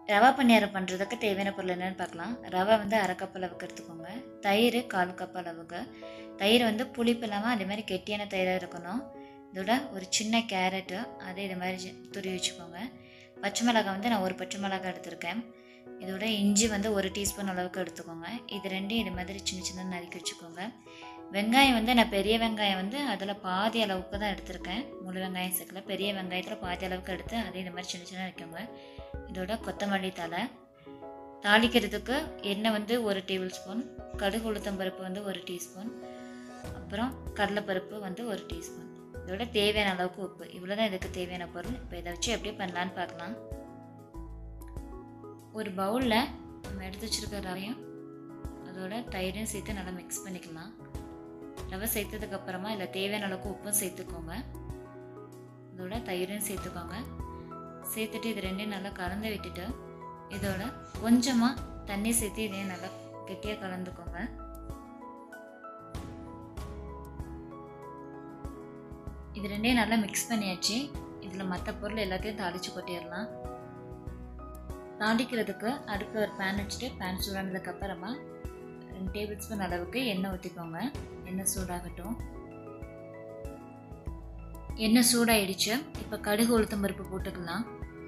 ரவா பணியாரம் பண்ணுறதுக்கு தேவையான பொருள் என்னென்னு பார்க்கலாம் ரவை வந்து அரை கப் அளவுக்கு எடுத்துக்கோங்க தயிர் கால் கப் அளவுக்கு தயிர் வந்து புளிப்பு இல்லாமல் அதே மாதிரி கெட்டியான தயிராக இருக்கணும் இதோட ஒரு சின்ன கேரட்டு அதை இது மாதிரி துருவி வச்சுக்கோங்க பச்சை மிளகாய் வந்து நான் ஒரு பச்சை மிளகாய் எடுத்திருக்கேன் இதோட இஞ்சி வந்து ஒரு டீஸ்பூன் அளவுக்கு எடுத்துக்கோங்க இது ரெண்டையும் இது மாதிரி சின்ன சின்ன நறுக்கி வச்சுக்கோங்க வெங்காயம் வந்து நான் பெரிய வெங்காயம் வந்து அதில் பாதி அளவுக்கு தான் எடுத்திருக்கேன் முழு வெங்காயம் சேர்க்கல பெரிய வெங்காயத்தில் பாதி அளவுக்கு எடுத்து அதை இது மாதிரி சின்ன சின்ன வைக்கோங்க இதோட கொத்தமல்லி தலை தாளிக்கிறதுக்கு எண்ணெய் வந்து ஒரு டேபிள் ஸ்பூன் கடுகு உளுத்தம் பருப்பு வந்து ஒரு டீஸ்பூன் அப்புறம் கடலைப்பருப்பு வந்து ஒரு டீஸ்பூன் இதோட தேவையான அளவுக்கு உப்பு இவ்வளோ தான் இதுக்கு தேவையான பொருள் இப்போ இதை வச்சு எப்படி பண்ணலான்னு பார்க்கலாம் ஒரு பவுலில் நம்ம எடுத்து வச்சுருக்க ரவையும் அதோட தயிரையும் சேர்த்து நல்லா மிக்ஸ் பண்ணிக்கலாம் ரவை சேர்த்ததுக்கப்புறமா இதில் தேவையான அளவுக்கு உப்பும் சேர்த்துக்கோங்க இதோட தயிரையும் சேர்த்துக்கோங்க சேர்த்துட்டு இது ரெண்டையும் நல்லா கலந்து விட்டுட்டு இதோட கொஞ்சமாக தண்ணி சேர்த்து இதையும் நல்லா கெட்டியாக கலந்துக்கோங்க இது ரெண்டையும் நல்லா மிக்ஸ் பண்ணியாச்சு இதில் மற்ற பொருள் எல்லாத்தையும் தாளித்து கொட்டிடலாம் தாளிக்கிறதுக்கு அடுப்பில் ஒரு பேன் வச்சுட்டு பேன் சூடானதுக்கு அப்புறமா ரெண்டு டேபிள் ஸ்பூன் அளவுக்கு எண்ணெய் ஊற்றிக்கோங்க எண்ணெய் சூடாகட்டும் எண்ணெய் சூடாயிடுச்சு இப்போ கடுகு உளுத்தம் பருப்பு போட்டுக்கலாம்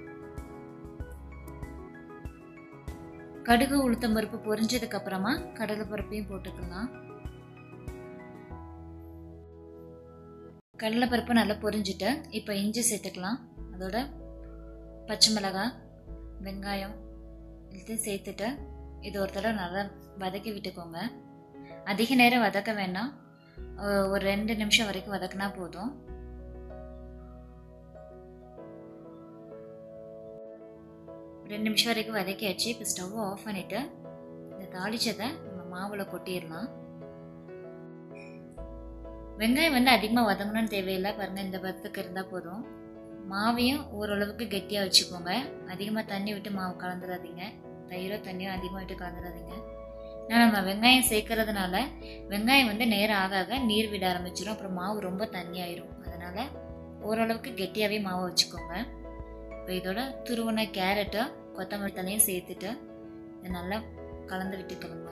கடுகு உளுத்தம் பருப்பு பொரிஞ்சதுக்கு அப்புறமா கடலை பருப்பையும் போட்டுக்கலாம் கடலை பருப்பு நல்லா பொரிஞ்சுட்டு இப்போ இஞ்சி சேர்த்துக்கலாம் அதோட பச்சை மிளகாய் வெங்காயம் எல்லாத்தையும் சேர்த்துட்டு இது ஒரு தடவை நல்லா வதக்கி விட்டுக்கோங்க அதிக நேரம் வதக்க வேண்டாம் ஒரு ரெண்டு நிமிஷம் வரைக்கும் வதக்கினா போதும் ரெண்டு நிமிஷம் வரைக்கும் வதக்கியாச்சு இப்போ ஸ்டவ் ஆஃப் பண்ணிவிட்டு இந்த தாளிச்சதை நம்ம மாவில் கொட்டிடலாம் வெங்காயம் வந்து அதிகமாக வதங்கணும்னு தேவையில்லை பாருங்கள் இந்த பதத்துக்கு இருந்தால் போதும் மாவையும் ஓரளவுக்கு கெட்டியாக வச்சுக்கோங்க அதிகமாக தண்ணி விட்டு மாவு கலந்துடாதீங்க தயிரோ தண்ணியோ அதிகமாக விட்டு கலந்துடாதீங்க ஏன்னா நம்ம வெங்காயம் சேர்க்கறதுனால வெங்காயம் வந்து நேரம் ஆக ஆக நீர் விட ஆரம்பிச்சிடும் அப்புறம் மாவு ரொம்ப தண்ணி ஆயிரும் அதனால் ஓரளவுக்கு கெட்டியாகவே மாவை வச்சுக்கோங்க இப்போ இதோட துருவன கேரட்டை கொத்தமல்லி தலையும் சேர்த்துட்டு இதை நல்லா கலந்து விட்டுக்கோங்க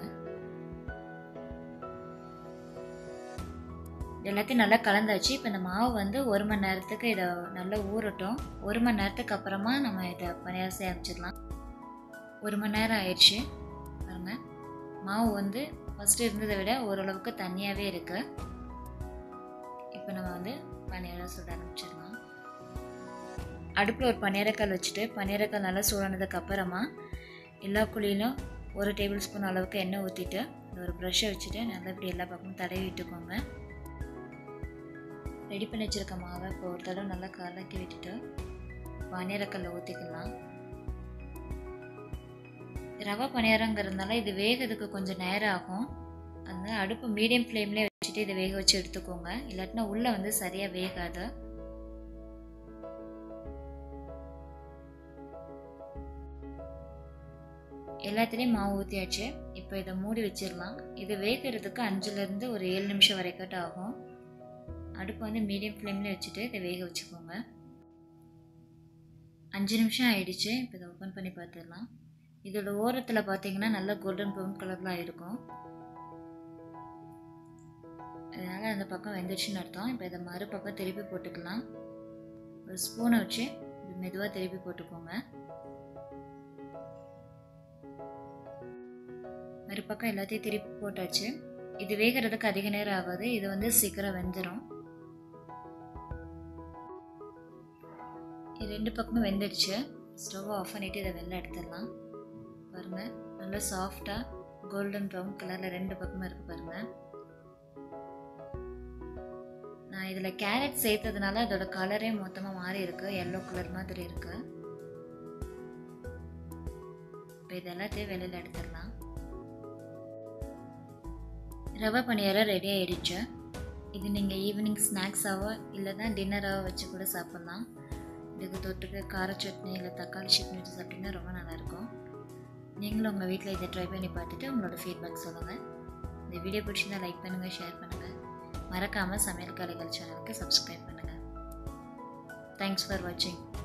எல்லாத்தையும் நல்லா கலந்தாச்சு இப்போ இந்த மாவு வந்து ஒரு மணி நேரத்துக்கு இதை நல்லா ஊறட்டும் ஒரு மணி நேரத்துக்கு அப்புறமா நம்ம இதை பணியாரம் செய்ய ஆரம்பிச்சிடலாம் ஒரு மணி நேரம் ஆயிடுச்சு பாருங்க மாவு வந்து ஃபஸ்ட்டு இருந்ததை விட ஓரளவுக்கு தண்ணியாகவே இருக்குது இப்போ நம்ம வந்து பணியாரம் சுட ஆரம்பிச்சிடலாம் அடுப்பில் ஒரு பனியாரக்கால் வச்சுட்டு பனியாரக்கால் நல்லா சூடானதுக்கு அப்புறமா எல்லா குழியிலும் ஒரு டேபிள் ஸ்பூன் அளவுக்கு எண்ணெய் ஊற்றிட்டு ஒரு ப்ரஷ்ஷை வச்சுட்டு நல்லா இப்படி எல்லா பக்கமும் தடவி விட்டுக்கோங்க ரெடி பண்ணி வச்சுருக்க மாவை இப்போ ஒரு தடவை நல்லா கலக்கி விட்டுட்டு பனியாரக்கல்ல ஊற்றிக்கலாம் ரவை பணியாரங்கிறதுனால இது வேகிறதுக்கு கொஞ்சம் நேரம் ஆகும் அதனால அடுப்பு மீடியம் ஃப்ளேம்லேயே வச்சுட்டு இதை வேக வச்சு எடுத்துக்கோங்க இல்லாட்டினா உள்ளே வந்து சரியாக வேகாது எல்லாத்துலேயும் மாவு ஊற்றியாச்சு இப்போ இதை மூடி வச்சிடலாம் இது வேகிறதுக்கு அஞ்சுலேருந்து ஒரு ஏழு நிமிஷம் வரைக்கும் ஆகும் அடுப்பு வந்து மீடியம் ஃப்ளேமில் வச்சுட்டு இதை வேக வச்சுக்கோங்க அஞ்சு நிமிஷம் ஆயிடுச்சு இப்போ இதை ஓப்பன் பண்ணி பார்த்துடலாம் இதோட ஓரத்தில் பார்த்தீங்கன்னா நல்லா கோல்டன் ப்ரௌன் கலரில் இருக்கும் அதனால் அந்த பக்கம் வெந்துடுச்சுன்னு அர்த்தம் இப்போ இதை மறுபக்கம் திருப்பி போட்டுக்கலாம் ஒரு ஸ்பூனை வச்சு இது மெதுவாக திருப்பி போட்டுக்கோங்க மறுபக்கம் எல்லாத்தையும் திருப்பி போட்டாச்சு இது வேகிறதுக்கு அதிக நேரம் ஆகாது இது வந்து சீக்கிரம் வெந்துடும் இது ரெண்டு பக்கமும் வெந்துடுச்சு ஸ்டவ் ஆஃப் பண்ணிவிட்டு இதை வெளில எடுத்துடலாம் பாருங்கள் நல்லா சாஃப்டாக கோல்டன் ப்ரௌன் கலரில் ரெண்டு பக்கமும் இருக்குது பாருங்கள் நான் இதில் கேரட் சேர்த்ததுனால அதோட கலரே மொத்தமாக மாறி இருக்கு எல்லோ கலர் மாதிரி இருக்கு இப்போ இது எல்லாத்தையும் வெளியில் எடுத்துடலாம் ரவை பணியாரம் ரெடி ஆயிடுச்சு இது நீங்கள் ஈவினிங் ஸ்நாக்ஸாவோ இல்லை தான் டின்னராகவோ வச்சு கூட சாப்பிட்லாம் இதுக்கு தொட்டுக்கு கார சட்னி இல்லை தக்காளி சட்னி வச்சு சாப்பிட்டிங்கன்னா ரொம்ப நல்லாயிருக்கும் நீங்களும் உங்கள் வீட்டில் இதை ட்ரை பண்ணி பார்த்துட்டு உங்களோட ஃபீட்பேக் சொல்லுங்கள் இந்த வீடியோ பிடிச்சிருந்தா லைக் பண்ணுங்கள் ஷேர் பண்ணுங்கள் மறக்காமல் சமையல் கலைகள் சேனலுக்கு சப்ஸ்கிரைப் பண்ணுங்கள் தேங்க்ஸ் ஃபார் வாட்சிங்